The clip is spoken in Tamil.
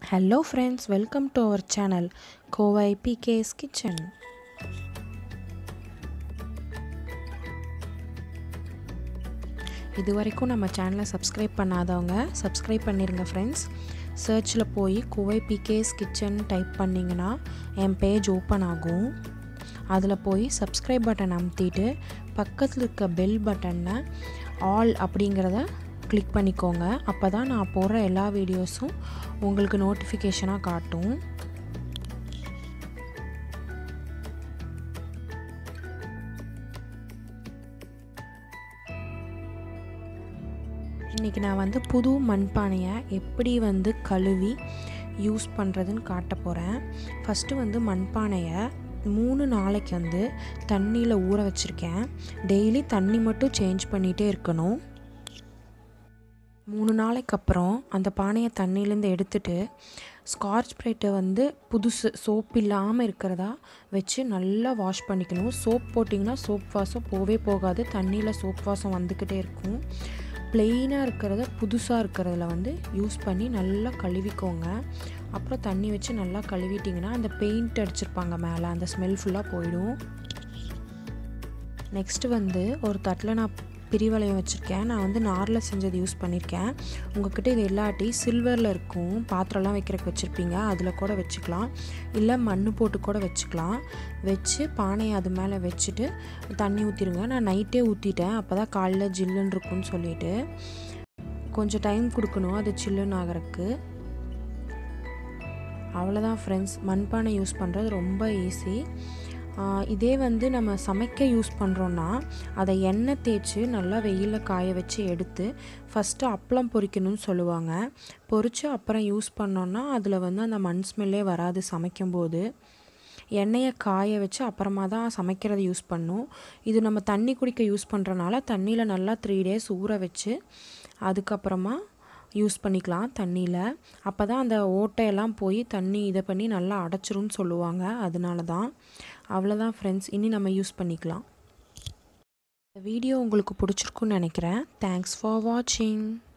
hello friends welcome to our channel Kovai PKS kitchen இது வரைக்கும் நம்ம சேனலை சப்ஸ்கிரைப் பண்ணாதவங்க சப்ஸ்கிரைப் பண்ணிடுங்க ஃப்ரெண்ட்ஸ் சர்ச்சில் போய் கோவை பிகேஎஸ் கிச்சன் டைப் பண்ணிங்கன்னா என் பேஜ் ஓப்பன் ஆகும் அதில் போய் சப்ஸ்கிரைப் பட்டன் அமுத்திட்டு பக்கத்தில் இருக்க பெல் பட்டனை ஆல் அப்படிங்கிறத கிளிக் பண்ணிக்கோங்க அப்போ தான் நான் போடுற எல்லா வீடியோஸும் உங்களுக்கு நோட்டிஃபிகேஷனாக காட்டும் இன்றைக்கி நான் வந்து புது மண்பானையை எப்படி வந்து கழுவி யூஸ் பண்ணுறதுன்னு காட்ட போகிறேன் ஃபஸ்ட்டு வந்து மண்பானையை மூணு நாளைக்கு வந்து தண்ணியில் ஊற வச்சுருக்கேன் டெய்லி தண்ணி மட்டும் சேஞ்ச் பண்ணிகிட்டே இருக்கணும் மூணு நாளைக்கு அப்புறம் அந்த பானையை தண்ணியிலேருந்து எடுத்துட்டு ஸ்கார்ச் ப்ரைட்டை வந்து புதுசு சோப் இல்லாமல் இருக்கிறதா வச்சு நல்லா வாஷ் பண்ணிக்கணும் சோப் போட்டிங்கன்னா சோப் வாசம் போவே போகாது தண்ணியில் சோப் வாசம் வந்துக்கிட்டே இருக்கும் ப்ளெயினாக இருக்கிறத புதுசாக இருக்கிறதுல வந்து யூஸ் பண்ணி நல்லா கழுவிக்கோங்க அப்புறம் தண்ணி வச்சு நல்லா கழுவிட்டிங்கன்னா அந்த பெயிண்ட் அடிச்சிருப்பாங்க மேலே அந்த ஸ்மெல் ஃபுல்லாக போயிடும் நெக்ஸ்ட்டு வந்து ஒரு தட்டில் நான் பிரிவளையம் வச்சுருக்கேன் நான் வந்து நாரில் செஞ்சது யூஸ் பண்ணியிருக்கேன் உங்கள்கிட்ட இது இல்லாட்டி சில்வரில் இருக்கும் பாத்திரம்லாம் வைக்கிறதுக்கு வச்சுருப்பீங்க அதில் கூட வச்சுக்கலாம் இல்லை மண் போட்டு கூட வச்சுக்கலாம் வச்சு பானையை அது மேலே வச்சுட்டு தண்ணி ஊற்றிடுங்க நான் நைட்டே ஊற்றிட்டேன் அப்போ தான் காலைல ஜில்லுன்னு இருக்கும்னு சொல்லிட்டு கொஞ்சம் டைம் கொடுக்கணும் அது சில்லுன்னு ஆகிறதுக்கு அவ்வளோதான் ஃப்ரெண்ட்ஸ் மண்பானை யூஸ் பண்ணுறது ரொம்ப ஈஸி இதே வந்து நம்ம சமைக்க யூஸ் பண்ணுறோன்னா அதை எண்ணெய் தேய்ச்சி நல்லா வெயிலில் காய வச்சு எடுத்து ஃபஸ்ட்டு அப்பளம் பொரிக்கணும்னு சொல்லுவாங்க பொரித்து அப்புறம் யூஸ் பண்ணோன்னா அதில் வந்து அந்த மண் ஸ்மெல்லே வராது சமைக்கும்போது எண்ணெயை காய வச்சு அப்புறமா தான் சமைக்கிறத யூஸ் பண்ணும் இது நம்ம தண்ணி குடிக்க யூஸ் பண்ணுறனால தண்ணியில் நல்லா த்ரீ டேஸ் ஊற வச்சு அதுக்கப்புறமா யூஸ் பண்ணிக்கலாம் தண்ணியில் அப்போ தான் அந்த ஓட்டையெல்லாம் போய் தண்ணி இதை பண்ணி நல்லா அடைச்சிரும்னு சொல்லுவாங்க அதனால தான் அவ்வளோதான் ஃப்ரெண்ட்ஸ் இனி நம்ம யூஸ் பண்ணிக்கலாம் இந்த வீடியோ உங்களுக்கு பிடிச்சிருக்குன்னு நினைக்கிறேன் தேங்க்ஸ் ஃபார் வாட்சிங்